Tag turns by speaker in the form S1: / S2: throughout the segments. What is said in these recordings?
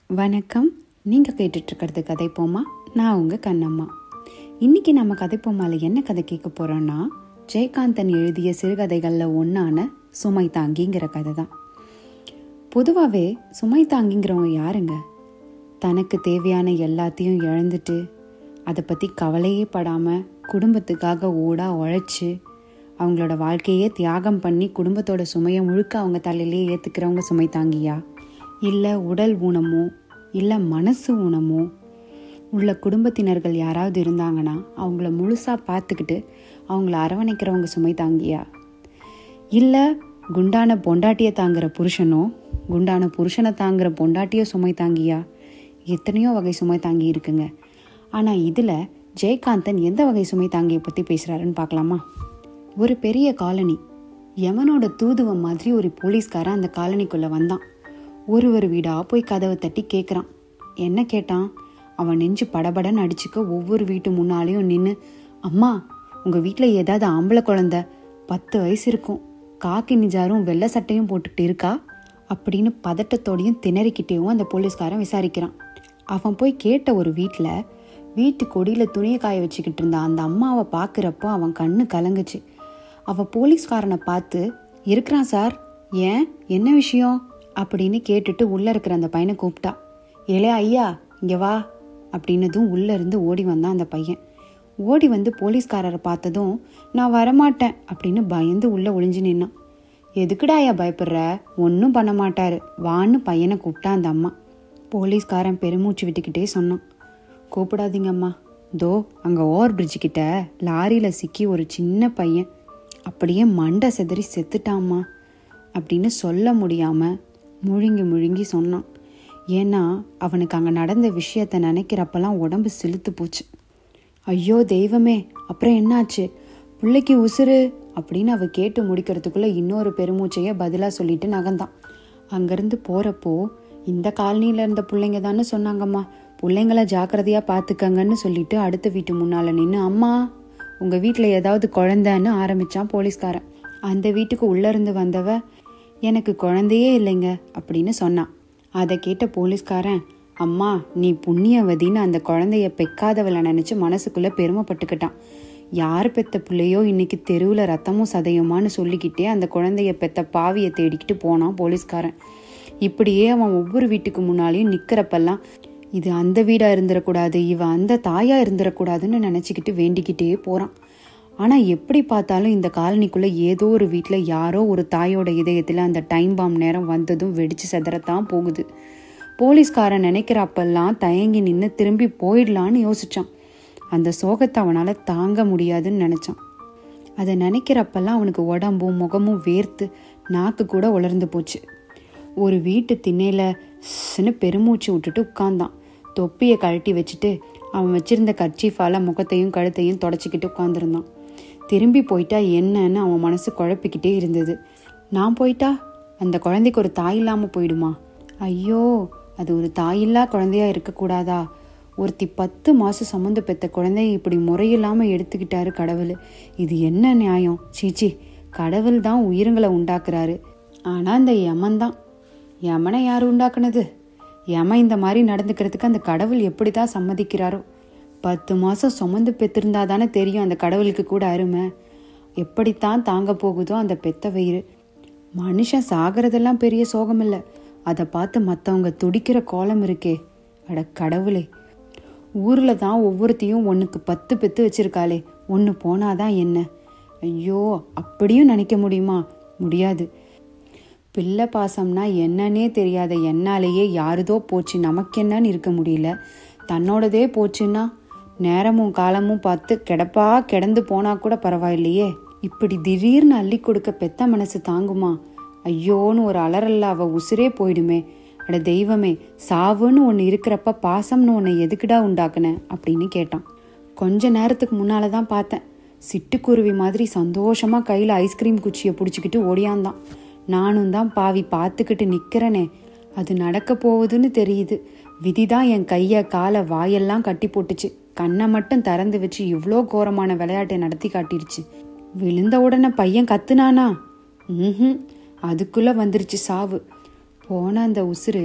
S1: வணக்கம் நீங்கள் கேட்டுட்ருக்கிறது கதைப்போமா நான் உங்கள் கண்ணம்மா இன்றைக்கி நம்ம கதைப்போமாவில் என்ன கதை கேட்க போகிறோன்னா ஜெயகாந்தன் எழுதிய சிறுகதைகளில் ஒன்றான சுமை தாங்கிங்கிற கதை தான் பொதுவாகவே சுமை தாங்கிங்கிறவங்க யாருங்க தனக்கு தேவையான எல்லாத்தையும் இழந்துட்டு அதை பற்றி கவலையே படாமல் குடும்பத்துக்காக ஓடா உழைச்சி அவங்களோட வாழ்க்கையே தியாகம் பண்ணி குடும்பத்தோட சுமையை முழுக்க அவங்க தலையிலே ஏற்றுக்கிறவங்க சுமை தாங்கியா இல்லை உடல் ஊனமோ இல்லை மனசு ஊனமோ உள்ள குடும்பத்தினர்கள் யாராவது இருந்தாங்கன்னா அவங்கள முழுசாக பார்த்துக்கிட்டு அவங்கள அரவணைக்கிறவங்க சுமை தாங்கியா இல்லை குண்டான பொண்டாட்டியை தாங்குற புருஷனோ குண்டான புருஷனை தாங்குற பொண்டாட்டியோ சுமை தாங்கியா எத்தனையோ வகை சுமை தாங்கி இருக்குங்க ஆனால் இதில் ஜெயகாந்தன் எந்த வகை சுமை தாங்கியை பற்றி பேசுகிறாருன்னு பார்க்கலாமா ஒரு பெரிய காலனி யமனோட தூதுவம் மாதிரி ஒரு போலீஸ்காரன் அந்த காலனிக்குள்ளே வந்தான் ஒரு ஒரு வீடாக போய் கதவை தட்டி கேட்குறான் என்ன கேட்டான் அவன் நெஞ்சு படபடன்னு அடிச்சுக்க ஒவ்வொரு வீட்டு முன்னாலேயும் நின்று அம்மா உங்கள் வீட்டில் ஏதாவது ஆம்பளை குழந்த பத்து வயசு இருக்கும் காக்கி நிஜாரும் வெள்ளை சட்டையும் போட்டுக்கிட்டு இருக்கா அப்படின்னு பதட்டத்தோடையும் திணறிக்கிட்டேயும் அந்த போலீஸ்காரன் விசாரிக்கிறான் அவன் போய் கேட்ட ஒரு வீட்டில் வீட்டு கொடியில் துணியை காய வச்சுக்கிட்டு இருந்த அந்த அம்மாவை பார்க்குறப்போ அவன் கண்ணு கலங்குச்சு அவள் போலீஸ்காரனை பார்த்து இருக்கிறான் சார் ஏன் என்ன விஷயம் அப்படின்னு கேட்டுட்டு உள்ளே இருக்கிற அந்த பையனை கூப்பிட்டா ஏலே ஐயா இங்கே வா அப்படின்னதும் உள்ளே இருந்து ஓடி வந்தான் அந்த பையன் ஓடி வந்து போலீஸ்காரரை பார்த்ததும் நான் வரமாட்டேன் அப்படின்னு பயந்து உள்ளே ஒளிஞ்சு நின்னான் எதுக்குடா ஐயா பயப்படுற ஒன்றும் பண்ண மாட்டாரு வான்னு பையனை கூப்பிட்டா அந்த அம்மா போலீஸ்காரன் பெருமூச்சு விட்டுக்கிட்டே சொன்னான் கூப்பிடாதீங்க அம்மா தோ அங்கே ஓவர் பிரிட்ஜ் கிட்ட லாரியில் சிக்கி ஒரு சின்ன பையன் அப்படியே மண்டை செதறி செத்துட்டாம்மா அப்படின்னு சொல்ல முடியாமல் முழுங்கி முழுங்கி சொன்னான் ஏன்னா அவனுக்கு அங்கே நடந்த விஷயத்த நினைக்கிறப்பெல்லாம் உடம்பு செலுத்து போச்சு ஐயோ தெய்வமே அப்புறம் என்னாச்சு பிள்ளைக்கு உசுறு அப்படின்னு அவ கேட்டு முடிக்கிறதுக்குள்ள இன்னொரு பெருமூச்சைய பதிலாக சொல்லிட்டு நகர்ந்தான் அங்கேருந்து போகிறப்போ இந்த காலனியில் இருந்த பிள்ளைங்க தானே சொன்னாங்கம்மா பிள்ளைங்கள ஜாக்கிரதையாக பார்த்துக்கங்கன்னு சொல்லிட்டு அடுத்த வீட்டு முன்னால் நின்று அம்மா உங்கள் வீட்டில் ஏதாவது குழந்தைன்னு ஆரம்பித்தான் போலீஸ்காரன் அந்த வீட்டுக்கு உள்ளேருந்து வந்தவ எனக்கு குழந்தையே இல்லைங்க அப்படின்னு சொன்னான் அதை கேட்ட போலீஸ்காரன் அம்மா நீ புண்ணியவதின்னு அந்த குழந்தைய பெக்காதவளை நினச்சி மனசுக்குள்ளே பெருமைப்பட்டுக்கிட்டான் யார் பெத்த பிள்ளையோ இன்னைக்கு தெருவில் ரத்தமும் சதையுமான்னு சொல்லிக்கிட்டே அந்த குழந்தைய பெத்த பாவியை தேடிக்கிட்டு போனான் போலீஸ்காரன் இப்படியே அவன் ஒவ்வொரு வீட்டுக்கு முன்னாலேயும் நிற்கிறப்பெல்லாம் இது அந்த வீடாக இருந்துடக்கூடாது இவ அந்த தாயாக இருந்துடக்கூடாதுன்னு நினச்சிக்கிட்டு வேண்டிக்கிட்டே போகிறான் ஆனால் எப்படி பார்த்தாலும் இந்த காலனிக்குள்ளே ஏதோ ஒரு வீட்டில் யாரோ ஒரு தாயோட இதயத்தில் அந்த டைம் பாம் நேரம் வந்ததும் வெடிச்சு செதறத்தான் போகுது போலீஸ்காரன் நினைக்கிறப்பெல்லாம் தயங்கி நின்று திரும்பி போயிடலான்னு யோசிச்சான் அந்த சோகத்தை அவனால் தாங்க முடியாதுன்னு நினச்சான் அதை நினைக்கிறப்பெல்லாம் அவனுக்கு உடம்பும் முகமும் வேர்த்து நாக்கு கூட உலர்ந்து போச்சு ஒரு வீட்டு திண்ணையில் சின்ன பெருமூச்சு விட்டுட்டு உட்கார்ந்தான் தொப்பியை கழட்டி வச்சுட்டு அவன் வச்சிருந்த கர்ச்சீஃபால முகத்தையும் கழுத்தையும் தொடச்சிக்கிட்டு உட்காந்துருந்தான் திரும்பி போயிட்டா என்னன்னு அவன் மனசு குழப்பிக்கிட்டே இருந்தது நான் போயிட்டா அந்த குழந்தைக்கு ஒரு தாய் இல்லாமல் போயிடுமா ஐயோ அது ஒரு தாயில்லா குழந்தையா இருக்கக்கூடாதா ஒருத்தி பத்து மாதம் சம்மந்த பெத்த குழந்தைய இப்படி முறையில்லாமல் எடுத்துக்கிட்டாரு கடவுள் இது என்ன நியாயம் சீச்சி கடவுள் தான் உயிரங்களை உண்டாக்குறாரு ஆனால் இந்த யமன் தான் யமனை யார் உண்டாக்குனது யமன் இந்த மாதிரி நடந்துக்கிறதுக்கு அந்த கடவுள் எப்படி தான் சம்மதிக்கிறாரோ பத்து மாதம் சுமந்து பெற்றிருந்தா தானே தெரியும் அந்த கடவுளுக்கு கூட அருமை எப்படித்தான் தாங்க போகுதோ அந்த பெத்த வயிறு மனுஷன் சாகிறதெல்லாம் பெரிய சோகம் இல்லை அதை பார்த்து மற்றவங்க துடிக்கிற கோலம் இருக்கே அட கடவுளே ஊரில் தான் ஒவ்வொருத்தையும் ஒன்றுக்கு பத்து பெத்து வச்சிருக்காளே ஒன்று போனாதான் என்ன ஐயோ அப்படியும் நினைக்க முடியுமா முடியாது பிள்ளை பாசம்னா என்னன்னே தெரியாத என்னாலேயே யாருதோ போச்சு நமக்கு என்னன்னு இருக்க முடியல தன்னோடதே போச்சுன்னா நேரமும் காலமும் பார்த்து கிடப்பா கிடந்து போனா கூட பரவாயில்லையே இப்படி திடீர்னு அள்ளி கொடுக்க பெத்த மனசு தாங்குமா ஐயோன்னு ஒரு அலறல்ல அவ உசுரே போயிடுமே அட தெய்வமே சாவுன்னு ஒன்று இருக்கிறப்ப பாசம்னு ஒன்று எதுக்குடா உண்டாக்குன அப்படின்னு கேட்டான் கொஞ்ச நேரத்துக்கு முன்னால தான் பார்த்தேன் சிட்டுக்குருவி மாதிரி சந்தோஷமா கையில் ஐஸ்கிரீம் குச்சியை பிடிச்சிக்கிட்டு ஓடியாந்தான் நானும் தான் பாவி பார்த்துக்கிட்டு நிற்கிறனே அது நடக்க போகுதுன்னு தெரியுது விதிதான் என் கையை காலை வாயெல்லாம் கட்டி போட்டுச்சு கண்ணை மட்டும் திறந்து வச்சு இவ்வளோ கோரமான விளையாட்டை நடத்தி காட்டிடுச்சு விழுந்த உடனே பையன் கத்துனானா ம் அதுக்குள்ளே வந்துருச்சு சாவு போன அந்த உசுறு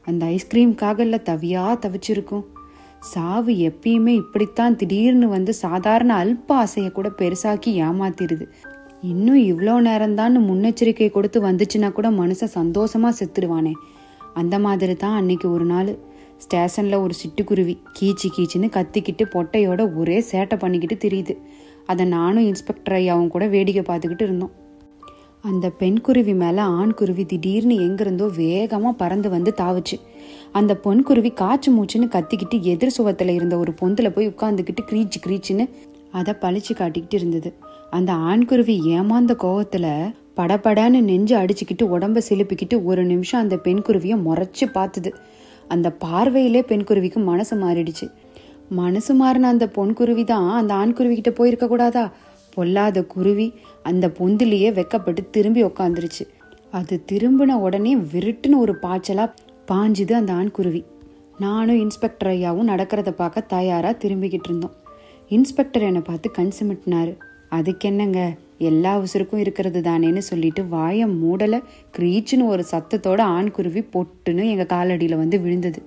S1: அந்த ஐஸ்கிரீம்காக இல்லை தவியா தவிச்சிருக்கும் சாவு எப்பயுமே இப்படித்தான் திடீர்னு வந்து சாதாரண அல்ப ஆசையை கூட பெருசாக்கி ஏமாத்திடுது இன்னும் இவ்வளோ நேரம்தான்னு முன்னெச்சரிக்கை கொடுத்து வந்துச்சுன்னா கூட மனுஷன் சந்தோஷமா செத்துடுவானே அந்த மாதிரி தான் அன்னைக்கு ஒரு நாள் ஸ்டேஷனில் ஒரு சிட்டுக்குருவி கீச்சு கீச்சுன்னு கத்திக்கிட்டு பொட்டையோட ஒரே சேட்டை பண்ணிக்கிட்டு தெரியுது அதை நானும் இன்ஸ்பெக்டர் ஐயாவும் கூட வேடிக்கை பார்த்துக்கிட்டு இருந்தோம் அந்த பெண் குருவி மேலே ஆண் குருவி திடீர்னு எங்கிருந்தோ வேகமாக பறந்து வந்து தாவுச்சு அந்த பொன் குருவி காய்ச்சி மூச்சுன்னு கத்திக்கிட்டு எதிர் சுவத்தில் இருந்த ஒரு பொந்தில் போய் உட்காந்துக்கிட்டு க்ரீச்சு க்ரீச்சுன்னு அதை பழிச்சு காட்டிக்கிட்டு இருந்தது அந்த ஆண் குருவி ஏமாந்த கோவத்தில் படபடன்னு நெஞ்சு அடிச்சுக்கிட்டு உடம்ப சிலுப்பிக்கிட்டு ஒரு நிமிஷம் அந்த பெண் குருவியை முறைச்சு பார்த்துது அந்த பார்வையிலே பெண் குருவிக்கு மனசு மாறிடுச்சு மனசு மாறின அந்த பொன் குருவி தான் அந்த ஆண் குருவி கிட்ட போயிருக்க கூடாதா பொல்லாத குருவி அந்த பொந்திலேயே வெக்கப்பட்டு திரும்பி உக்காந்துருச்சு அது திரும்பின உடனே விருட்டுன்னு ஒரு பாய்ச்சலா பாஞ்சுது அந்த ஆண் குருவி நானும் இன்ஸ்பெக்டர் ஐயாவும் நடக்கிறத பார்க்க தயாரா திரும்பிக்கிட்டு இருந்தோம் இன்ஸ்பெக்டர் என்னை பார்த்து கண் சிமிட்டினாரு அதுக்கு என்னங்க எல்லா உசுருக்கும் இருக்கிறது தானேன்னு சொல்லிட்டு வாயை மூடல கிரீச்சுன்னு ஒரு சத்தத்தோட ஆண் குருவி பொட்டுன்னு எங்க காலடியில வந்து விழுந்தது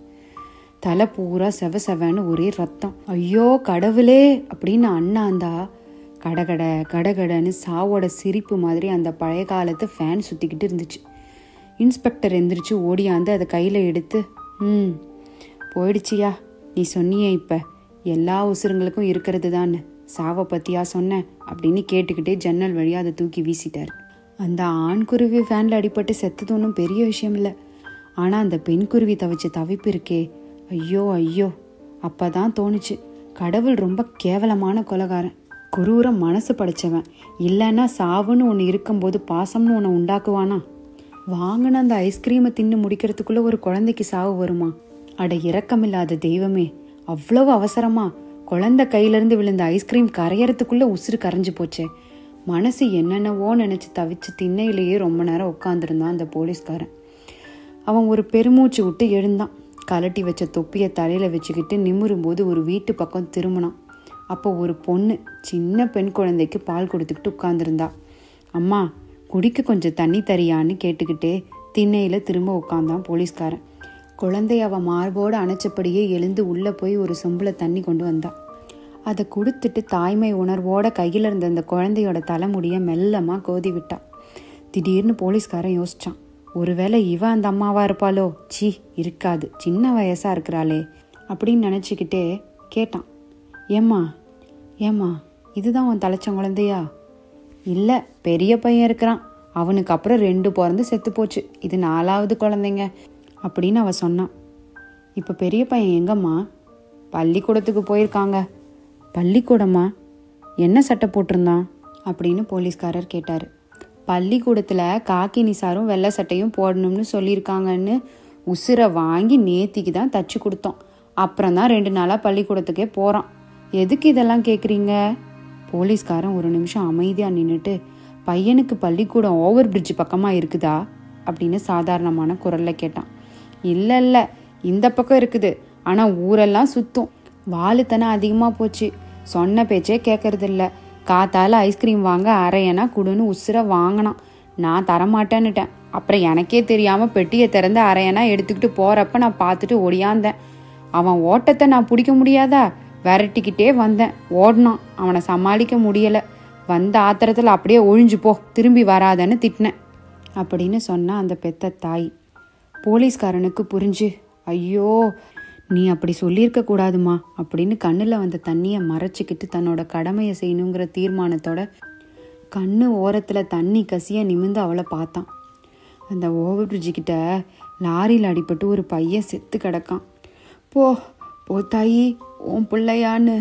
S1: தலை பூரா செவ செவன்னு ஒரே ரத்தம் ஐயோ கடவுளே அப்படின்னு அண்ணாந்தா கடகட கடகடன்னு சாவோட சிரிப்பு மாதிரி அந்த பழைய காலத்து ஃபேன் சுத்திக்கிட்டு இருந்துச்சு இன்ஸ்பெக்டர் எந்திரிச்சு ஓடியாந்து அதை கையில எடுத்து ம் போயிடுச்சியா நீ சொன்னியே இப்ப எல்லா உசுருங்களுக்கும் இருக்கிறது தான் சாவை பத்தியா சொன்ன அப்படின்னு கேட்டுக்கிட்டே ஜன்னல் வழியா அதை தூக்கி வீசிட்டாரு அந்த ஆண் குருவி ஃபேன்ல அடிபட்டு செத்தது ஒன்றும் பெரிய விஷயம் இல்லை ஆனா அந்த பெண் குருவி தவிச்ச தவிப்பு இருக்கே ஐயோ ஐயோ அப்பதான் தோணுச்சு கடவுள் ரொம்ப கேவலமான கொலகாரன் குரூர மனசு படைச்சவன் இல்லைன்னா சாவுன்னு ஒன்று இருக்கும்போது பாசம்னு ஒன்று உண்டாக்குவானா வாங்கின அந்த ஐஸ்கிரீமை தின்னு முடிக்கிறதுக்குள்ள ஒரு குழந்தைக்கு சாவு வருமா அட இரக்கமில்லாத தெய்வமே அவ்வளவு அவசரமா குழந்தை கையிலிருந்து விழுந்த ஐஸ்கிரீம் கரையறதுக்குள்ள உசுறு கரைஞ்சு போச்சே மனசு என்னென்னவோ நினைச்சு தவிச்சு திண்ணையிலேயே ரொம்ப நேரம் உட்காந்துருந்தான் அந்த போலீஸ்காரன் அவன் ஒரு பெருமூச்சு விட்டு எழுந்தான் கலட்டி வச்ச தொப்பியை தலையில வச்சுக்கிட்டு நிமிரும்போது ஒரு வீட்டு பக்கம் திரும்பினான் அப்போ ஒரு பொண்ணு சின்ன பெண் குழந்தைக்கு பால் கொடுத்துக்கிட்டு உட்காந்துருந்தா அம்மா குடிக்க கொஞ்சம் தண்ணி தரியான்னு கேட்டுக்கிட்டே திண்ணையில திரும்ப உட்காந்தான் போலீஸ்காரன் குழந்தை அவ மார்போடு அணைச்சபடியே எழுந்து உள்ள போய் ஒரு சொம்புல தண்ணி கொண்டு வந்தா அதை கொடுத்துட்டு தாய்மை உணர்வோட கையில இருந்த அந்த குழந்தையோட தலைமுடிய மெல்லமா கோதி விட்டா திடீர்னு போலீஸ்காரன் யோசிச்சான் ஒருவேளை இவ அந்த அம்மாவா இருப்பாளோ சீ இருக்காது சின்ன வயசா இருக்கிறாளே அப்படின்னு நினச்சிக்கிட்டே கேட்டான் ஏம்மா ஏம்மா இதுதான் உன் தலைச்சம் குழந்தையா இல்லை பெரிய பையன் இருக்கிறான் அவனுக்கு அப்புறம் ரெண்டு பிறந்து செத்து போச்சு இது நாலாவது குழந்தைங்க அப்படின்னு அவ சொன்னான் இப்போ பெரிய பையன் எங்கம்மா பள்ளிக்கூடத்துக்கு போயிருக்காங்க பள்ளிக்கூடமா என்ன சட்டை போட்டிருந்தான் அப்படின்னு போலீஸ்காரர் கேட்டார் பள்ளிக்கூடத்தில் காக்கி நிசாரும் வெள்ளை சட்டையும் போடணும்னு சொல்லியிருக்காங்கன்னு உசுரை வாங்கி நேத்திக்கு தான் தச்சு கொடுத்தோம் அப்புறம் தான் ரெண்டு நாளாக பள்ளிக்கூடத்துக்கே போகிறான் எதுக்கு இதெல்லாம் கேட்குறீங்க போலீஸ்காரன் ஒரு நிமிஷம் அமைதியாக நின்றுட்டு பையனுக்கு பள்ளிக்கூடம் ஓவர் பிரிட்ஜ் பக்கமாக இருக்குதா அப்படின்னு சாதாரணமான குரலில் கேட்டான் இல்லை இல்லை இந்த பக்கம் இருக்குது ஆனால் ஊரெல்லாம் சுத்தும் வாலுத்தனம் அதிகமாக போச்சு சொன்ன பேச்சே கேட்கறதில்ல காத்தால ஐஸ்கிரீம் வாங்க அரையனா குடுன்னு உசுர வாங்கினான் நான் தரமாட்டேன்னுட்டேன் அப்புறம் எனக்கே தெரியாமல் பெட்டியை திறந்து அரையனா எடுத்துக்கிட்டு போகிறப்ப நான் பார்த்துட்டு ஒடியாந்தேன் அவன் ஓட்டத்தை நான் பிடிக்க முடியாதா விரட்டிக்கிட்டே வந்தேன் ஓடினான் அவனை சமாளிக்க முடியலை வந்த ஆத்திரத்தில் அப்படியே ஒழிஞ்சு போ திரும்பி வராதன்னு திட்டினேன் அப்படின்னு சொன்னா அந்த பெத்த தாய் போலீஸ்காரனுக்கு புரிஞ்சு ஐயோ நீ அப்படி சொல்லியிருக்க கூடாதுமா அப்படின்னு கண்ணில் வந்த தண்ணியை மறைச்சிக்கிட்டு தன்னோட கடமையை செய்யணுங்கிற தீர்மானத்தோட கண்ணு ஓரத்தில் தண்ணி கசிய நிமிந்து அவளை பார்த்தான் அந்த ஓவர் பிரிட்ஜு கிட்ட லாரியில் அடிபட்டு ஒரு பையன் செத்து கிடக்கான் போ போ தாயி உன் பிள்ளையான்னு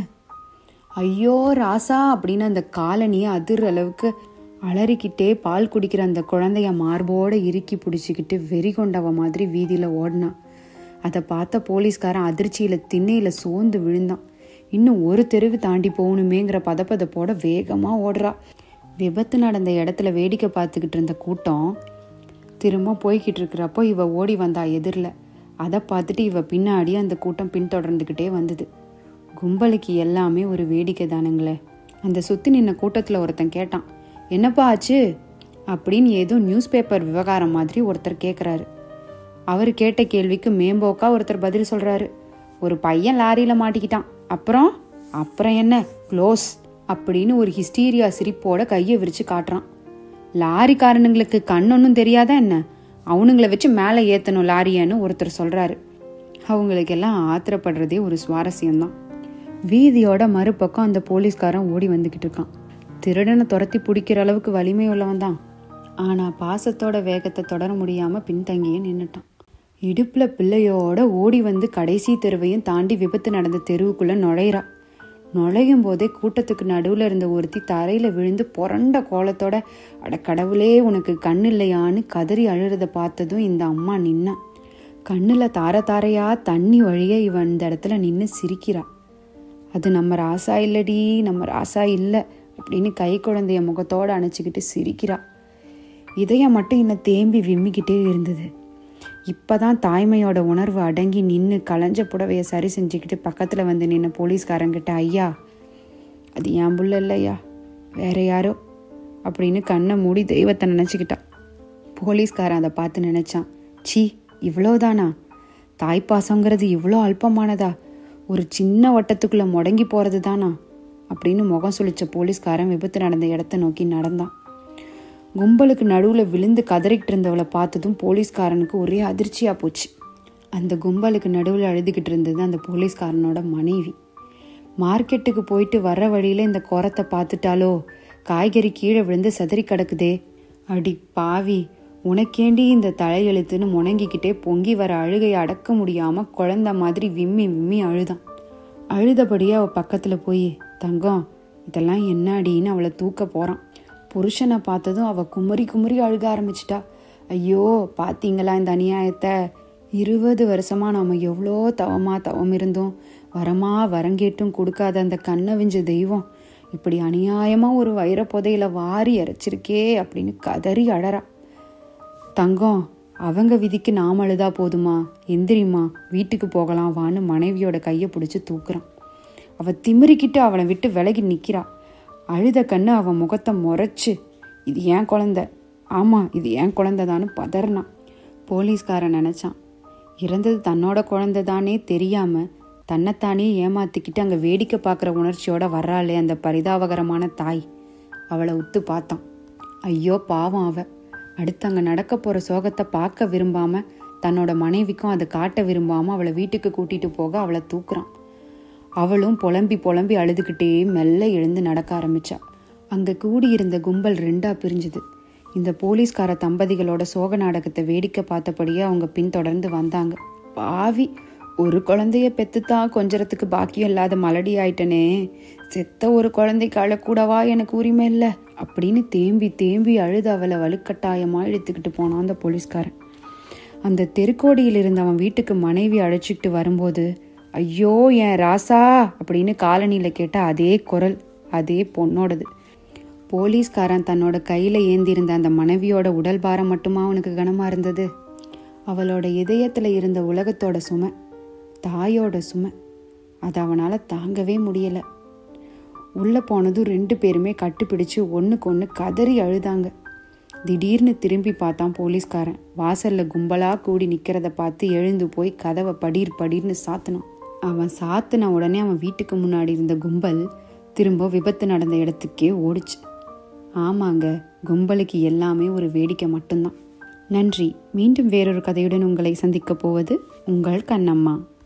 S1: ஐயோ ராசா அப்படின்னு அந்த காலனியை அதிர் அளவுக்கு அலறிக்கிட்டே பால் குடிக்கிற அந்த குழந்தைய மார்போட இறுக்கி பிடிச்சிக்கிட்டு வெறி கொண்டவ மாதிரி வீதியில் ஓடினான் அதை பார்த்த போலீஸ்காரன் அதிர்ச்சியில் திண்ணையில் சோர்ந்து விழுந்தான் இன்னும் ஒரு தெருவு தாண்டி போகணுமேங்கிற பதப்பதப்போட வேகமாக ஓடுறா விபத்து நடந்த இடத்துல வேடிக்கை பார்த்துக்கிட்டு இருந்த கூட்டம் திரும்ப போய்கிட்டு இருக்கிறப்போ இவ ஓடி வந்தா எதிரில் அதை பார்த்துட்டு இவ பின்னாடி அந்த கூட்டம் பின்தொடர்ந்துக்கிட்டே வந்தது கும்பலுக்கு எல்லாமே ஒரு வேடிக்கை தானுங்களே அந்த சுற்றி நின்ன கூட்டத்தில் ஒருத்தன் கேட்டான் என்னப்பா ஆச்சு அப்படின்னு ஏதோ நியூஸ் பேப்பர் விவகாரம் மாதிரி ஒருத்தர் கேட்குறாரு அவர் கேட்ட கேள்விக்கு மேம்போக்கா ஒருத்தர் பதில் சொல்றாரு ஒரு பையன் லாரியில மாட்டிக்கிட்டான் அப்புறம் அப்புறம் என்ன க்ளோஸ் அப்படின்னு ஒரு ஹிஸ்டீரியா சிரிப்போட கையை விரிச்சு காட்டுறான் லாரிக்காரனுங்களுக்கு கண்ணொன்னும் தெரியாதா என்ன அவனுங்களை வச்சு மேலே ஏத்தணும் லாரியன்னு ஒருத்தர் சொல்றாரு அவங்களுக்கெல்லாம் ஆத்திரப்படுறதே ஒரு சுவாரஸ்யம்தான் வீதியோட மறுபக்கம் அந்த போலீஸ்காரன் ஓடி வந்துக்கிட்டு இருக்கான் திருடனை துரத்தி பிடிக்கிற அளவுக்கு வலிமை உள்ளவன் தான் ஆனா பாசத்தோட வேகத்தை தொடர முடியாம பின்தங்கியே நின்னுட்டான் இடுப்புல பிள்ளையோட ஓடி வந்து கடைசி தெருவையும் தாண்டி விபத்து நடந்த தெருவுக்குள்ள நுழையிறா நுழையும் போதே கூட்டத்துக்கு நடுவுல இருந்த ஒருத்தி தரையில விழுந்து புரண்ட கோலத்தோட அட கடவுளே உனக்கு கண் இல்லையான்னு கதறி அழுறத பார்த்ததும் இந்த அம்மா நின்னா கண்ணுல தார தாரையா தண்ணி வழிய இவன் இந்த இடத்துல நின்னு சிரிக்கிறா அது நம்ம ராசா இல்லடி நம்ம ராசா இல்லை அப்படின்னு கை குழந்தைய முகத்தோட அணைச்சிக்கிட்டு சிரிக்கிறா இதயம் மட்டும் இன்னும் தேம்பி விம்மிக்கிட்டே இருந்தது இப்பதான் தாய்மையோட உணர்வு அடங்கி நின்று களைஞ்ச புடவைய சரி செஞ்சுக்கிட்டு பக்கத்துல வந்து நின்ன போலீஸ்காரங்கிட்ட ஐயா அது என் புள்ள இல்லையா வேற யாரோ அப்படின்னு கண்ணை மூடி தெய்வத்தை நினச்சிக்கிட்டா போலீஸ்காரன் அதை பார்த்து நினைச்சான் சி இவ்வளோதானா தாய்ப்பாசங்கிறது இவ்வளோ அல்பமானதா ஒரு சின்ன வட்டத்துக்குள்ள முடங்கி போறது தானா அப்படின்னு முகம் சுளிச்ச போலீஸ்காரன் விபத்து நடந்த இடத்த நோக்கி நடந்தான் கும்பலுக்கு நடுவில் விழுந்து கதறிக்கிட்டு இருந்தவளை பார்த்ததும் போலீஸ்காரனுக்கு ஒரே அதிர்ச்சியாக போச்சு அந்த கும்பலுக்கு நடுவில் அழுதுகிட்டு இருந்தது அந்த போலீஸ்காரனோட மனைவி மார்க்கெட்டுக்கு போயிட்டு வர்ற வழியில இந்த குரத்தை பார்த்துட்டாலோ காய்கறி கீழே விழுந்து சதறி கிடக்குதே அடி பாவி உனக்கேண்டி இந்த தலையெழுத்துன்னு முணங்கிக்கிட்டே பொங்கி வர அழுகையை அடக்க முடியாம குழந்த மாதிரி விம்மி விம்மி அழுதான் அழுதபடியே அவ பக்கத்துல போய் தங்கம் இதெல்லாம் என்ன அடின்னு அவளை தூக்க போறான் புருஷனை பார்த்ததும் அவ குமரி குமரி அழுக ஆரம்பிச்சிட்டா ஐயோ பாத்தீங்களா இந்த அநியாயத்தை இருபது வருஷமா நாம எவ்வளோ தவமா தவம் இருந்தோம் வரமா வரங்கேட்டும் கொடுக்காத அந்த கண்ணை விஞ்ச தெய்வம் இப்படி அநியாயமா ஒரு வைர புதையில வாரி இறைச்சிருக்கே அப்படின்னு கதறி அழறா தங்கம் அவங்க விதிக்கு நாம் அழுதா போதுமா எந்திரிம்மா வீட்டுக்கு போகலாம் வான்னு மனைவியோட கையை பிடிச்சி தூக்குறான் அவ திமிரிக்கிட்டு அவளை விட்டு விலகி நிக்கிறா அழுத கண்ணு அவன் முகத்தை முறைச்சு இது ஏன் குழந்தை ஆமா இது ஏன் குழந்தைதான்னு பதறினான் போலீஸ்காரன் நினைச்சான் இறந்தது தன்னோட குழந்தை தானே தெரியாம தன்னைத்தானே ஏமாத்திக்கிட்டு அங்க வேடிக்கை பார்க்குற உணர்ச்சியோட வர்றாளே அந்த பரிதாபகரமான தாய் அவளை உத்து பார்த்தான் ஐயோ பாவம் அவ அடுத்து அங்க நடக்க போற சோகத்தை பார்க்க விரும்பாம தன்னோட மனைவிக்கும் அதை காட்ட விரும்பாம அவளை வீட்டுக்கு கூட்டிட்டு போக அவளை தூக்குறான் அவளும் புலம்பி புலம்பி அழுதுகிட்டே மெல்ல எழுந்து நடக்க ஆரம்பிச்சா அங்க கூடியிருந்த கும்பல் ரெண்டா பிரிஞ்சுது இந்த போலீஸ்கார தம்பதிகளோட சோக நாடகத்தை வேடிக்கை பார்த்தபடியே அவங்க பின்தொடர்ந்து வந்தாங்க பாவி ஒரு குழந்தைய பெத்துத்தான் கொஞ்சறதுக்கு பாக்கியம் இல்லாத மலடி ஆயிட்டனே செத்த ஒரு குழந்தைக்கு அழக்கூடவா எனக்கு உரிமை இல்லை அப்படின்னு தேம்பி தேம்பி அழுது அவளை வலுக்கட்டாயமா இழுத்துக்கிட்டு போனான் அந்த போலீஸ்காரன் அந்த தெருக்கோடியில் இருந்த அவன் வீட்டுக்கு மனைவி அழைச்சிக்கிட்டு வரும்போது ஐயோ என் ராசா அப்படின்னு காலனியில் கேட்ட அதே குரல் அதே பொண்ணோடது போலீஸ்காரன் தன்னோட கையில் ஏந்தியிருந்த அந்த மனைவியோட உடல் பாரம் மட்டுமா அவனுக்கு கனமா இருந்தது அவளோட இதயத்தில் இருந்த உலகத்தோட சுமை தாயோட சுமை அது அவனால் தாங்கவே முடியலை உள்ளே போனதும் ரெண்டு பேருமே கட்டுப்பிடிச்சு ஒன்றுக்கு ஒன்று கதறி அழுதாங்க திடீர்னு திரும்பி பார்த்தான் போலீஸ்காரன் வாசல்ல கும்பலா கூடி நிக்கிறத பார்த்து எழுந்து போய் கதவை படீர் படீர்னு சாத்தினான் அவன் சாத்தின உடனே அவன் வீட்டுக்கு முன்னாடி இருந்த கும்பல் திரும்ப விபத்து நடந்த இடத்துக்கே ஓடிச்சு ஆமாங்க கும்பலுக்கு எல்லாமே ஒரு வேடிக்கை மட்டும்தான் நன்றி மீண்டும் வேறொரு கதையுடன் உங்களை சந்திக்கப் போவது உங்கள் கண்ணம்மா